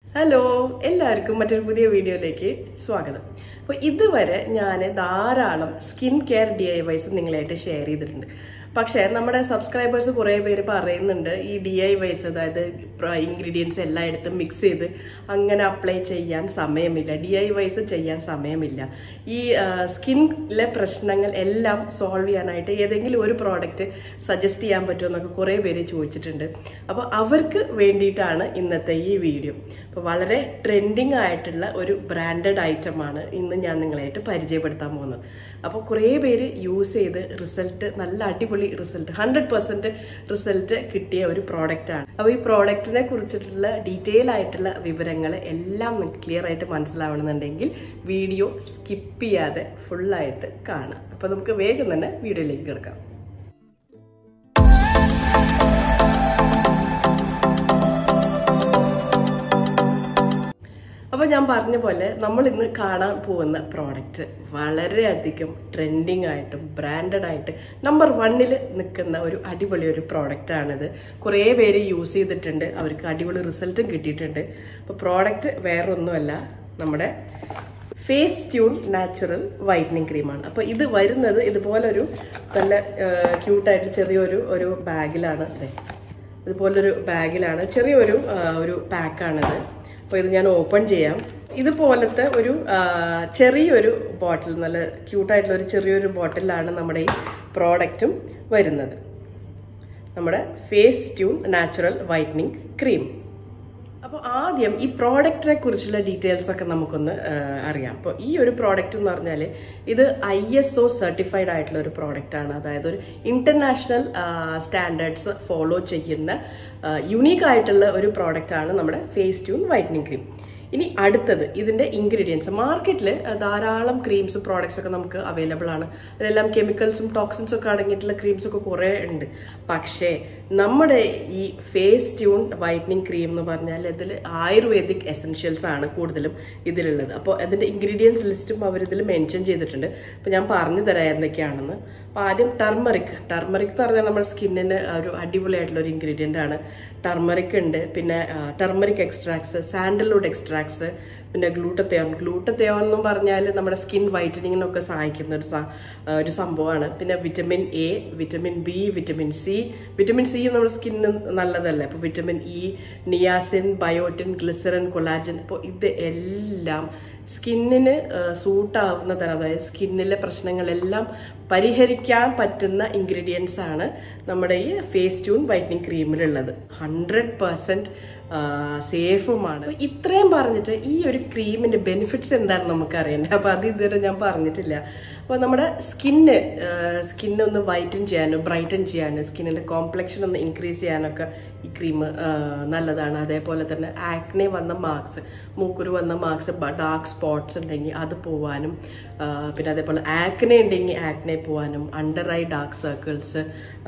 hello എല്ലാവർക്കും മറ്റൊരു പുതിയ വീഡിയോയിലേക്ക് സ്വാഗതം അപ്പോൾ ഇതുവരെ ഞാൻ ധാരാളം skin care D I Ys നിങ്ങളായിട്ട് ഷെയർ ചെയ്തിട്ടുണ്ട് പക്ഷേ നമ്മുടെ സബ്സ്ക്രൈബേഴ്സ് കുറേ പേര് പറയുന്നുണ്ട് ഈ ഡി ഐ വൈസ് അതായത് ഇൻഗ്രീഡിയൻസ് എല്ലായിടത്തും മിക്സ് ചെയ്ത് അങ്ങനെ അപ്ലൈ ചെയ്യാൻ സമയമില്ല ഡി ഐ വൈസ് ചെയ്യാൻ സമയമില്ല ഈ സ്കിന്നിലെ പ്രശ്നങ്ങൾ എല്ലാം സോൾവ് ചെയ്യാനായിട്ട് ഏതെങ്കിലും ഒരു പ്രോഡക്റ്റ് സജസ്റ്റ് ചെയ്യാൻ പറ്റുമോ എന്നൊക്കെ കുറേ പേര് ചോദിച്ചിട്ടുണ്ട് അപ്പോൾ അവർക്ക് വേണ്ടിയിട്ടാണ് ഇന്നത്തെ ഈ വീഡിയോ അപ്പോൾ വളരെ ട്രെൻഡിങ് ആയിട്ടുള്ള ഒരു ബ്രാൻഡഡ് ഐറ്റമാണ് ഇന്ന് ഞാൻ നിങ്ങളായിട്ട് പരിചയപ്പെടുത്താൻ പോകുന്നത് അപ്പോൾ കുറേ പേര് യൂസ് ചെയ്ത് റിസൾട്ട് നല്ല അടിപൊളി റിസൾട്ട് ഹൺഡ്രഡ് പെർസെൻറ്റ് റിസൾട്ട് കിട്ടിയ ഒരു പ്രോഡക്റ്റ് ആണ് അപ്പോൾ ഈ പ്രോഡക്റ്റിനെ കുറിച്ചിട്ടുള്ള ഡീറ്റെയിൽ ആയിട്ടുള്ള വിവരങ്ങൾ എല്ലാം ക്ലിയർ ആയിട്ട് മനസ്സിലാവണമെന്നുണ്ടെങ്കിൽ വീഡിയോ സ്കിപ്പ് ചെയ്യാതെ ഫുള്ളായിട്ട് കാണാം അപ്പോൾ നമുക്ക് വേഗം തന്നെ വീഡിയോയിലേക്ക് കിടക്കാം അപ്പോൾ ഞാൻ പറഞ്ഞ പോലെ നമ്മൾ ഇന്ന് കാണാൻ പോകുന്ന പ്രോഡക്റ്റ് വളരെയധികം ട്രെൻഡിങ് ആയിട്ടും ബ്രാൻഡഡ് ആയിട്ട് നമ്പർ വണ്ണിൽ നിൽക്കുന്ന ഒരു അടിപൊളി ഒരു പ്രോഡക്റ്റ് ആണിത് കുറേ പേര് യൂസ് ചെയ്തിട്ടുണ്ട് അവർക്ക് അടിപൊളി റിസൾട്ടും കിട്ടിയിട്ടുണ്ട് അപ്പോൾ പ്രോഡക്റ്റ് വേറൊന്നുമല്ല നമ്മുടെ ഫേസ് ട്യൂൺ നാച്ചുറൽ വൈറ്റനിങ് ക്രീമാണ് അപ്പോൾ ഇത് വരുന്നത് ഇതുപോലൊരു നല്ല ക്യൂട്ടായിട്ട് ചെറിയൊരു ഒരു ബാഗിലാണ് അതെ ഇതുപോലൊരു ബാഗിലാണ് ചെറിയൊരു ഒരു പാക്കാണിത് അപ്പോൾ ഇത് ഞാൻ ഓപ്പൺ ചെയ്യാം ഇതുപോലത്തെ ഒരു ചെറിയൊരു ബോട്ടിൽ നല്ല ക്യൂട്ടായിട്ടുള്ള ഒരു ചെറിയൊരു ബോട്ടിലാണ് നമ്മുടെ ഈ പ്രോഡക്റ്റും വരുന്നത് നമ്മുടെ Face Tune natural whitening cream അപ്പോൾ ആദ്യം ഈ പ്രോഡക്റ്റിനെ കുറിച്ചുള്ള ഡീറ്റെയിൽസ് ഒക്കെ നമുക്കൊന്ന് അറിയാം അപ്പോൾ ഈ ഒരു പ്രോഡക്റ്റ് എന്ന് പറഞ്ഞാൽ ഇത് ഐ എസ് ഒ സർട്ടിഫൈഡ് ആയിട്ടുള്ള ഒരു പ്രോഡക്റ്റ് ആണ് അതായത് ഒരു ഇന്റർനാഷണൽ സ്റ്റാൻഡേർഡ്സ് ഫോളോ ചെയ്യുന്ന യുണീക്ക് ആയിട്ടുള്ള ഒരു പ്രോഡക്റ്റ് ആണ് നമ്മുടെ ഫേസ് ട്യൂൺ വൈറ്റനിങ് ക്രീം ഇനി അടുത്തത് ഇതിന്റെ ഇൻഗ്രീഡിയൻസ് മാർക്കറ്റിൽ ധാരാളം ക്രീംസും പ്രോഡക്ട്സ് ഒക്കെ നമുക്ക് അവൈലബിൾ ആണ് അതിലെല്ലാം കെമിക്കൽസും ടോക്സിൻസും ഒക്കെ അടങ്ങിയിട്ടുള്ള ക്രീംസ് ഒക്കെ കുറേ ഉണ്ട് പക്ഷേ നമ്മുടെ ഈ ഫേസ് ട്യൂൺ വൈറ്റനിങ് ക്രീം എന്ന് പറഞ്ഞാൽ ഇതിൽ ആയുർവേദിക് എസെൻഷ്യൽസ് ആണ് കൂടുതലും ഇതിലുള്ളത് അപ്പോൾ അതിന്റെ ഇൻഗ്രീഡിയൻസ് ലിസ്റ്റും അവരിതിൽ മെൻഷൻ ചെയ്തിട്ടുണ്ട് അപ്പോൾ ഞാൻ പറഞ്ഞു തരാം എന്തൊക്കെയാണെന്ന് അപ്പോൾ ആദ്യം ടർമറിക് ടർമറിക് എന്ന് പറഞ്ഞാൽ നമ്മുടെ സ്കിന്നിന് ഒരു അടിപൊളിയായിട്ടുള്ള ഒരു ഇൻഗ്രീഡിയൻ്റ് ആണ് ടർമറിക് ഉണ്ട് പിന്നെ ടർമറിക് എക്സ്ട്രാക്ട്സ് സാൻഡൽവുഡ് എക്സ്ട്രാക്ട്സ് പിന്നെ ഗ്ലൂട്ടത്തയോൺ ഗ്ലൂട്ടത്തയോൺ എന്ന് പറഞ്ഞാൽ നമ്മുടെ സ്കിൻ വൈറ്റനിങ്ങിനൊക്കെ സഹായിക്കുന്ന ഒരു ഒരു സംഭവമാണ് പിന്നെ vitamin A vitamin B vitamin C vitamin C നമ്മുടെ സ്കിന്നിന് നല്ലതല്ലേ അപ്പോൾ vitamin E niacin biotin glycerin collagen അപ്പോൾ ഇത് എല്ലാം സ്കിന്നിന് സൂട്ടാവുന്ന തരം അതായത് സ്കിന്നിലെ പ്രശ്നങ്ങളെല്ലാം പരിഹരിക്കാൻ പറ്റുന്ന ഇൻഗ്രീഡിയൻസ് ആണ് നമ്മുടെ ഈ ഫേസ് ട്യൂൺ വൈറ്റനിങ് ക്രീമിലുള്ളത് ഹൺഡ്രഡ് പെർസെൻറ്റ് സേഫുമാണ് ഇത്രയും പറഞ്ഞിട്ട് ഈ ഒരു ക്രീമിന്റെ ബെനിഫിറ്റ്സ് എന്താണെന്ന് നമുക്ക് അറിയണ്ടേ അപ്പൊ അത് ഇതുവരെ ഞാൻ പറഞ്ഞിട്ടില്ല അപ്പൊ നമ്മുടെ സ്കിന്ന് സ്കിന്നെ ഒന്ന് വൈറ്റൻ ചെയ്യാനും ബ്രൈറ്റൻ ചെയ്യാനും സ്കിന്നിന്റെ കോംപ്ലക്ഷൻ ഒന്ന് ഇൻക്രീസ് ചെയ്യാനൊക്കെ ഈ ക്രീം നല്ലതാണ് അതേപോലെ തന്നെ ആക്നെ വന്ന മാർക്സ് മൂക്കുരു വന്ന മാർക്സ് ഡാർക്ക് സ്പോട്ട്സ് ഉണ്ടെങ്കിൽ അത് പോവാനും പിന്നെ അതേപോലെ ആക്നെ ഉണ്ടെങ്കിൽ ആക്നെ പോവാനും അണ്ടർ ഐ ഡാർക്ക് സർക്കിൾസ്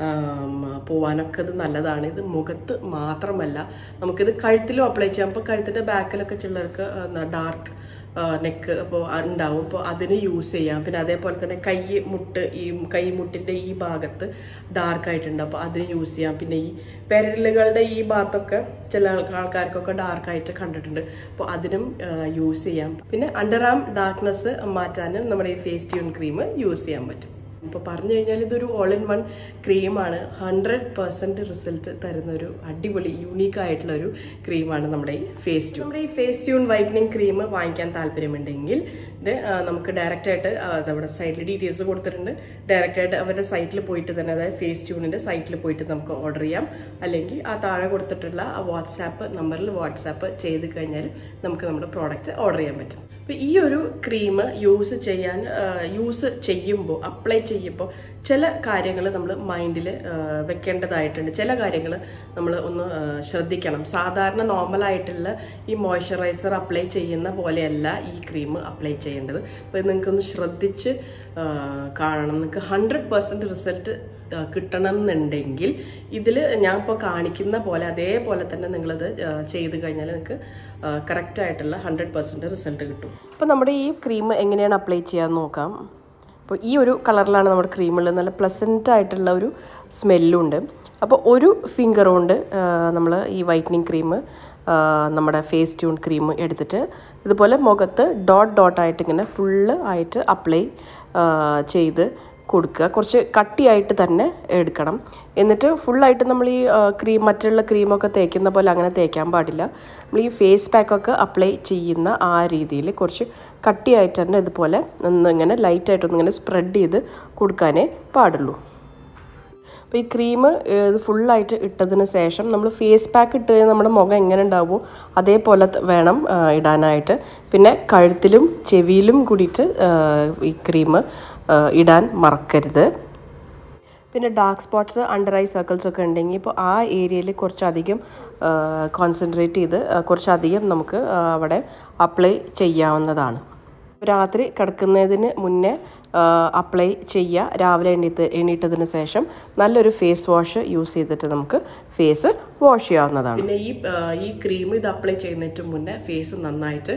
പോവാനൊക്കെ ഇത് നല്ലതാണ് ഇത് മുഖത്ത് മാത്രമല്ല നമുക്കിത് കഴുത്തിലും അപ്ലൈ ചെയ്യാം അപ്പോൾ കഴുത്തിൻ്റെ ബാക്കിലൊക്കെ ചിലർക്ക് ഡാർക്ക് നെക്ക് അപ്പോൾ ഉണ്ടാവും അപ്പോൾ അതിന് യൂസ് ചെയ്യാം പിന്നെ അതേപോലെ തന്നെ കൈ മുട്ട് ഈ കൈ മുട്ടിൻ്റെ ഈ ഭാഗത്ത് ഡാർക്ക് ആയിട്ടുണ്ട് അപ്പോൾ അതിന് യൂസ് ചെയ്യാം പിന്നെ ഈ വിരലുകളുടെ ഈ ഭാഗത്തൊക്കെ ചില ആൾക്കാർക്കൊക്കെ ഡാർക്ക് ആയിട്ട് കണ്ടിട്ടുണ്ട് അപ്പോൾ അതിനും യൂസ് ചെയ്യാം പിന്നെ അണ്ടർ ആം ഡാർക്ക്നെസ് മാറ്റാനും നമ്മുടെ ഈ ഫേസ് ട്യൂൺ ക്രീം യൂസ് ചെയ്യാൻ പറ്റും ഇപ്പോൾ പറഞ്ഞു കഴിഞ്ഞാൽ ഇതൊരു ഓൾ ഇൻ വൺ ക്രീമാണ് ഹൺഡ്രഡ് പെർസെൻറ്റ് റിസൾട്ട് തരുന്ന ഒരു അടിപൊളി യൂണീക്ക് ആയിട്ടുള്ള ഒരു ക്രീമാണ് നമ്മുടെ ഈ ഫേസ് ട്യൂൺ നമ്മുടെ ഈ ഫേസ് ട്യൂൺ വൈറ്റനിങ് ക്രീം വാങ്ങിക്കാൻ താല്പര്യമുണ്ടെങ്കിൽ ഇത് നമുക്ക് ഡയറക്റ്റ് ആയിട്ട് നമ്മുടെ സൈറ്റിൽ ഡീറ്റെയിൽസ് കൊടുത്തിട്ടുണ്ട് ഡയറക്റ്റ് ആയിട്ട് അവരുടെ സൈറ്റിൽ പോയിട്ട് തന്നെ അതായത് ഫേസ് ട്യൂണിൻ്റെ സൈറ്റിൽ പോയിട്ട് നമുക്ക് ഓർഡർ ചെയ്യാം അല്ലെങ്കിൽ ആ താഴെ കൊടുത്തിട്ടുള്ള ആ വാട്സാപ്പ് നമ്പറിൽ വാട്സാപ്പ് ചെയ്ത് കഴിഞ്ഞാൽ നമുക്ക് നമ്മുടെ പ്രോഡക്റ്റ് ഓർഡർ ചെയ്യാൻ പറ്റും അപ്പോൾ ഈ ഒരു ക്രീം യൂസ് ചെയ്യാൻ യൂസ് ചെയ്യുമ്പോൾ അപ്ലൈ ചെയ്യുമ്പോൾ ചില കാര്യങ്ങൾ നമ്മൾ മൈൻഡിൽ വെക്കേണ്ടതായിട്ടുണ്ട് ചില കാര്യങ്ങൾ നമ്മൾ ഒന്ന് ശ്രദ്ധിക്കണം സാധാരണ നോർമലായിട്ടുള്ള ഈ മോയ്സ്ചറൈസർ അപ്ലൈ ചെയ്യുന്ന പോലെയല്ല ഈ ക്രീം അപ്ലൈ ചെയ്യേണ്ടത് അപ്പോൾ നിങ്ങൾക്കൊന്ന് ശ്രദ്ധിച്ച് കാണണം നിങ്ങൾക്ക് ഹൺഡ്രഡ് പെർസെൻറ്റ് റിസൾട്ട് കിട്ടണം എന്നുണ്ടെങ്കിൽ ഇതിൽ ഞാൻ ഇപ്പോൾ കാണിക്കുന്ന പോലെ അതേപോലെ തന്നെ നിങ്ങളത് ചെയ്ത് കഴിഞ്ഞാൽ നിങ്ങൾക്ക് കറക്റ്റായിട്ടുള്ള ഹൺഡ്രഡ് പെർസെൻറ്റ് റിസൾട്ട് കിട്ടും അപ്പോൾ നമ്മുടെ ഈ ക്രീം എങ്ങനെയാണ് അപ്ലൈ ചെയ്യാൻ നോക്കാം അപ്പോൾ ഈ ഒരു കളറിലാണ് നമ്മുടെ ക്രീമുള്ളത് നല്ല പ്ലസൻ്റ് ആയിട്ടുള്ള ഒരു സ്മെല്ലും ഉണ്ട് അപ്പോൾ ഒരു ഫിംഗർ കൊണ്ട് നമ്മൾ ഈ വൈറ്റനിങ് ക്രീം ആ, നമ്മുടെ ഫേസ് ട്യൂൺ ക്രീം എടുത്തിട്ട് ഇതുപോലെ മുഖത്ത് ഡോട്ട് ഡോട്ടായിട്ട് ഇങ്ങനെ ഫുള്ള് ആയിട്ട് അപ്ലൈ ചെയ്ത് കൊടുക്കുക കുറച്ച് കട്ടിയായിട്ട് തന്നെ എടുക്കണം എന്നിട്ട് ഫുള്ളായിട്ട് നമ്മൾ ഈ ക്രീം മറ്റുള്ള ക്രീമൊക്കെ തേക്കുന്ന പോലെ അങ്ങനെ തേക്കാൻ പാടില്ല നമ്മൾ ഈ ഫേസ് പാക്കൊക്കെ അപ്ലൈ ചെയ്യുന്ന ആ രീതിയിൽ കുറച്ച് കട്ടിയായിട്ട് തന്നെ ഇതുപോലെ ഒന്നിങ്ങനെ ലൈറ്റായിട്ടൊന്നിങ്ങനെ സ്പ്രെഡ് ചെയ്ത് കൊടുക്കാനേ പാടുള്ളൂ അപ്പോൾ ഈ ക്രീം ഇത് ഫുള്ളായിട്ട് ഇട്ടതിന് ശേഷം നമ്മൾ ഫേസ് പാക്ക് ഇട്ട് കഴിഞ്ഞാൽ നമ്മുടെ മുഖം എങ്ങനെ ഉണ്ടാവുമോ അതേപോലെ ത- വേണം ആ, ഇടാനായിട്ട് പിന്നെ കഴുത്തിലും ചെവിയിലും കൂടിയിട്ട് ആ, ഈ ക്രീം ഇടാൻ മറക്കരുത് പിന്നെ dark spots under eye circles ഒക്കെ ഉണ്ടെങ്കിൽ ഇപ്പോൾ ആ ഏരിയയിൽ കുറച്ചധികം കോൺസെൻട്രേറ്റ് ചെയ്ത് ആ, കുറച്ചധികം നമുക്ക് ആ, അവിടെ അപ്ലൈ ചെയ്യാവുന്നതാണ് രാത്രി കിടക്കുന്നതിന് മുന്നേ അപ്ലൈ ചെയ്യുക രാവിലെ എണീറ്റ് എണീറ്റതിന് ശേഷം നല്ലൊരു ഫേസ് വാഷ് യൂസ് ചെയ്തിട്ട് നമുക്ക് ഫേസ് വാഷ് ചെയ്യാവുന്നതാണ് പിന്നെ ഈ ഈ ക്രീം ഇത് അപ്ലൈ ചെയ്യുന്നതിന് മുന്നേ ഫേസ് നന്നായിട്ട്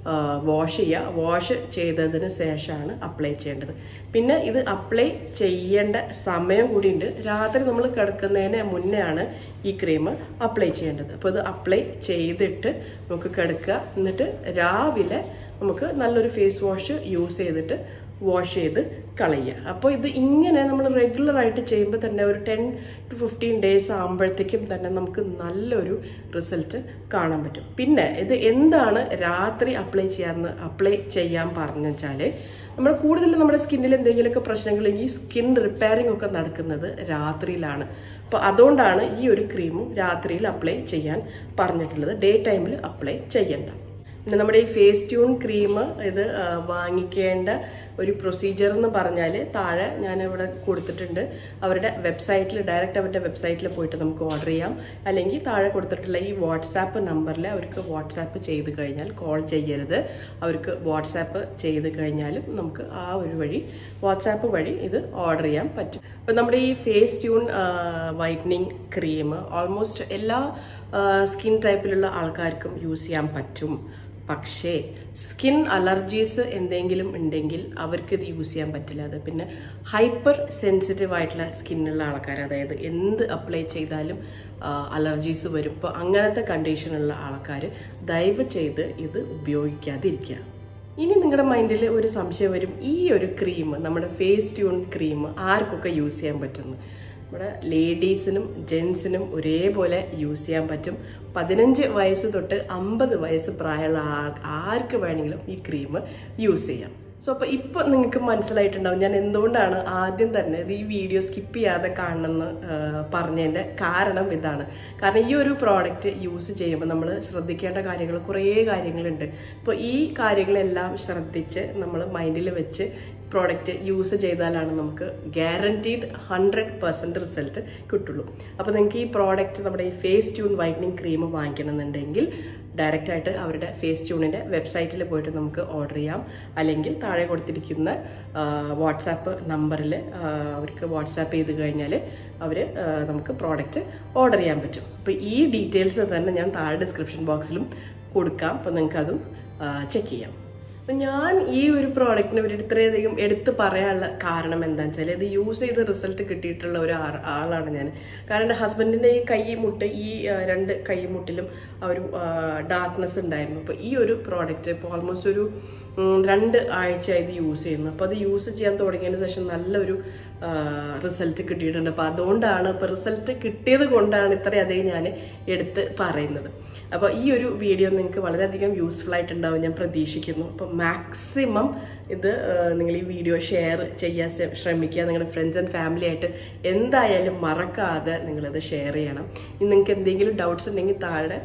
വാഷ് ചെയ്യുക വാഷ് ചെയ്തതിന് ശേഷമാണ് അപ്ലൈ ചെയ്യേണ്ടത് പിന്നെ ഇത് അപ്ലൈ ചെയ്യേണ്ട സമയം കൂടിയുണ്ട് രാത്രി നമ്മൾ കിടക്കുന്നതിന് മുന്നേ ആണ് ഈ ക്രീം അപ്ലൈ ചെയ്യേണ്ടത് അപ്പോൾ ഇത് അപ്ലൈ ചെയ്തിട്ട് നമുക്ക് കിടക്കുക എന്നിട്ട് രാവിലെ നമുക്ക് നല്ലൊരു ഫേസ് വാഷ് യൂസ് ചെയ്തിട്ട് വാഷ് ചെയ്ത് കളയുക അപ്പോൾ ഇത് ഇങ്ങനെ നമ്മൾ റെഗുലർ ആയിട്ട് ചെയ്യുമ്പോൾ തന്നെ ഒരു ടെൻ ടു ഫിഫ്റ്റീൻ ഡേയ്സ് ആകുമ്പോഴത്തേക്കും തന്നെ നമുക്ക് നല്ലൊരു റിസൾട്ട് കാണാൻ പറ്റും പിന്നെ ഇത് എന്താണ് രാത്രി അപ്ലൈ ചെയ്യാന്ന് അപ്ലൈ ചെയ്യാൻ പറഞ്ഞു വെച്ചാൽ നമ്മൾ കൂടുതലും നമ്മുടെ സ്കിന്നിൽ എന്തെങ്കിലുമൊക്കെ പ്രശ്നങ്ങൾ ഈ സ്കിൻ റിപ്പയറിംഗ് ഒക്കെ നടക്കുന്നത് രാത്രിയിലാണ് അപ്പോൾ അതുകൊണ്ടാണ് ഈ ഒരു ക്രീമും രാത്രിയിൽ അപ്ലൈ ചെയ്യാൻ പറഞ്ഞിട്ടുള്ളത് ഡേ ടൈമിൽ അപ്ലൈ ചെയ്യണ്ട പിന്നെ നമ്മുടെ ഈ ഫേസ് ട്യൂൺ ക്രീം ഇത് ആ, വാങ്ങിക്കേണ്ട ഒരു പ്രൊസീജിയർ എന്ന് പറഞ്ഞാൽ താഴെ ഞാൻ ഇവിടെ കൊടുത്തിട്ടുണ്ട് അവരുടെ വെബ്സൈറ്റിൽ ഡയറക്റ്റ് അവരുടെ വെബ്സൈറ്റിൽ പോയിട്ട് നമുക്ക് ഓർഡർ ചെയ്യാം അല്ലെങ്കിൽ താഴെ കൊടുത്തിട്ടുള്ള ഈ വാട്സാപ്പ് നമ്പറിൽ അവർക്ക് വാട്സാപ്പ് ചെയ്ത് കഴിഞ്ഞാൽ കോൾ ചെയ്യരുത് അവർക്ക് വാട്സാപ്പ് ചെയ്ത് കഴിഞ്ഞാലും നമുക്ക് ആ ഒരു വഴി വാട്സാപ്പ് വഴി ഇത് ഓർഡർ ചെയ്യാൻ പറ്റും അപ്പം നമ്മുടെ ഈ Face Tune whitening cream almost എല്ലാ സ്കിൻ ടൈപ്പിലുള്ള ആൾക്കാർക്കും യൂസ് ചെയ്യാൻ പറ്റും പക്ഷേ സ്കിൻ അലർജീസ് എന്തെങ്കിലും ഉണ്ടെങ്കിൽ അവർക്ക് ഇത് യൂസ് ചെയ്യാൻ പറ്റില്ല അത് പിന്നെ ഹൈപ്പർ സെൻസിറ്റീവ് ആയിട്ടുള്ള സ്കിന്നുള്ള ആൾക്കാർ അതായത് എന്ത് അപ്ലൈ ചെയ്താലും അലർജീസ് വരും ഇപ്പോൾ അങ്ങനത്തെ കണ്ടീഷനുള്ള ആൾക്കാർ ദയവ് ചെയ്ത് ഇത് ഉപയോഗിക്കാതിരിക്കുക ഇനി നിങ്ങളുടെ മൈൻഡിൽ ഒരു സംശയം വരും ഈ ഒരു ക്രീം നമ്മുടെ ഫേസ് ട്യൂൺ ക്രീം ആർക്കൊക്കെ യൂസ് ചെയ്യാൻ പറ്റുന്നു നമ്മുടെ ലേഡീസിനും ജെൻസിനും ഒരേപോലെ യൂസ് ചെയ്യാൻ പറ്റും പതിനഞ്ച് വയസ്സ് തൊട്ട് അമ്പത് വയസ്സ് പ്രായമുള്ള ആ- ആർക്ക് വേണമെങ്കിലും ഈ ക്രീം യൂസ് ചെയ്യാം സോ അപ്പോൾ ഇപ്പോൾ നിങ്ങൾക്ക് മനസ്സിലായിട്ടുണ്ടാവും ഞാൻ എന്തുകൊണ്ടാണ് ആദ്യം തന്നെ ഇത് ഈ വീഡിയോ സ്കിപ്പ് ചെയ്യാതെ കാണണമെന്ന് ആ, പറഞ്ഞതിൻ്റെ കാരണം ഇതാണ് കാരണം ഈ ഒരു പ്രോഡക്റ്റ് യൂസ് ചെയ്യുമ്പോൾ നമ്മൾ ശ്രദ്ധിക്കേണ്ട കാര്യങ്ങൾ കുറേ കാര്യങ്ങളുണ്ട് ഇപ്പോൾ ഈ കാര്യങ്ങളെല്ലാം ശ്രദ്ധിച്ച് നമ്മൾ മൈൻഡിൽ വെച്ച് പ്രോഡക്റ്റ് യൂസ് ചെയ്താലാണ് നമുക്ക് ഗ്യാരണ്ടീഡ് ഹൺഡ്രഡ് പെർസെൻറ്റ് റിസൾട്ട് കിട്ടുള്ളൂ അപ്പോൾ നിങ്ങൾക്ക് ഈ പ്രോഡക്റ്റ് നമ്മുടെ ഈ ഫേസ് ട്യൂൺ വൈറ്റനിങ് ക്രീം വാങ്ങിക്കണമെന്നുണ്ടെങ്കിൽ ഡയറക്റ്റ് ആയിട്ട് അവരുടെ ഫേസ് ട്യൂണിൻ്റെ വെബ്സൈറ്റിൽ പോയിട്ട് നമുക്ക് ഓർഡർ ചെയ്യാം അല്ലെങ്കിൽ താഴെ കൊടുത്തിരിക്കുന്ന വാട്സാപ്പ് നമ്പറിൽ അവർക്ക് വാട്സാപ്പ് ചെയ്ത് കഴിഞ്ഞാൽ അവർ നമുക്ക് പ്രോഡക്റ്റ് ഓർഡർ ചെയ്യാൻ പറ്റും അപ്പോൾ ഈ ഡീറ്റെയിൽസ് തന്നെ ഞാൻ താഴെ ഡിസ്ക്രിപ്ഷൻ ബോക്സിലും കൊടുക്കാം അപ്പോൾ നിങ്ങൾക്ക് അതും ചെക്ക് ചെയ്യാം അപ്പം ഞാൻ ഈ ഒരു പ്രോഡക്റ്റിനെ പറ്റി ഇത്രയധികം എടുത്ത് പറയാനുള്ള കാരണം എന്താണെന്ന് വെച്ചാൽ ഇത് യൂസ് ചെയ്ത് റിസൾട്ട് കിട്ടിയിട്ടുള്ള ഒരു ആ- ആളാണ് ഞാൻ കാരണം എൻ്റെ ഹസ്ബൻഡിൻ്റെ ഈ കൈമുട്ട് ഈ ആ, രണ്ട് കൈമുട്ടിലും ആ ഒരു ഡാർക്ക്നെസ് ഉണ്ടായിരുന്നു അപ്പോൾ ഈ ഒരു പ്രോഡക്റ്റ് ഇപ്പോൾ ഓൾമോസ്റ്റ് ഒരു ഉം, രണ്ട് ആഴ്ച ഇത് യൂസ് ചെയ്യുന്നു അപ്പോൾ അത് യൂസ് ചെയ്യാൻ തുടങ്ങിയതിന് ശേഷം നല്ലൊരു റിസൾട്ട് കിട്ടിയിട്ടുണ്ട് അപ്പോൾ അതുകൊണ്ടാണ് ഇപ്പോൾ റിസൾട്ട് കിട്ടിയത് കൊണ്ടാണ് ഇത്രയധികം ഞാൻ എടുത്ത് പറയുന്നത് അപ്പോൾ ഈ ഒരു വീഡിയോ നിങ്ങൾക്ക് വളരെയധികം യൂസ്ഫുൾ ആയിട്ടുണ്ടാവും ഞാൻ പ്രതീക്ഷിക്കുന്നു അപ്പോൾ മാക്സിമം ഇത് ആ, നിങ്ങൾ ഈ വീഡിയോ ഷെയർ ചെയ്യാൻ ശ്ര- ശ്രമിക്കുക നിങ്ങളുടെ ഫ്രണ്ട്സ് ആൻഡ് ഫാമിലി ആയിട്ട് എന്തായാലും മറക്കാതെ നിങ്ങളിത് ഷെയർ ചെയ്യണം ഇനി നിങ്ങൾക്ക് എന്തെങ്കിലും ഡൗട്ട്സ് ഉണ്ടെങ്കിൽ താഴെ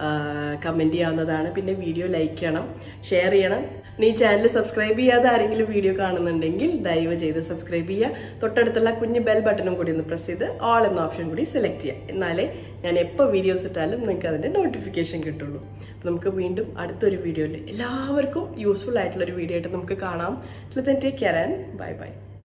കമൻറ്റ് ചെയ്യാവുന്നതാണ് പിന്നെ വീഡിയോ ലൈക്ക് ചെയ്യണം ഷെയർ ചെയ്യണം ഇനി ഈ ചാനൽ സബ്സ്ക്രൈബ് ചെയ്യാതെ ആരെങ്കിലും വീഡിയോ കാണുന്നുണ്ടെങ്കിൽ ദയവ് ചെയ്ത് സബ്സ്ക്രൈബ് ചെയ്യുക തൊട്ടടുത്തുള്ള കുഞ്ഞ് ബെൽ ബട്ടണും കൂടി ഒന്ന് പ്രസ് ചെയ്ത് ഓൾ എന്ന ഓപ്ഷൻ കൂടി സെലക്ട് ചെയ്യുക എന്നാലേ ഞാൻ എപ്പോൾ വീഡിയോസ് ഇട്ടാലും നിങ്ങൾക്ക് അതിൻ്റെ നോട്ടിഫിക്കേഷൻ കിട്ടുള്ളൂ അപ്പോൾ നമുക്ക് വീണ്ടും അടുത്തൊരു വീഡിയോയിൽ എല്ലാവർക്കും യൂസ്ഫുൾ ആയിട്ടുള്ള ഒരു വീഡിയോ ആയിട്ട് നമുക്ക് കാണാം take care and bye by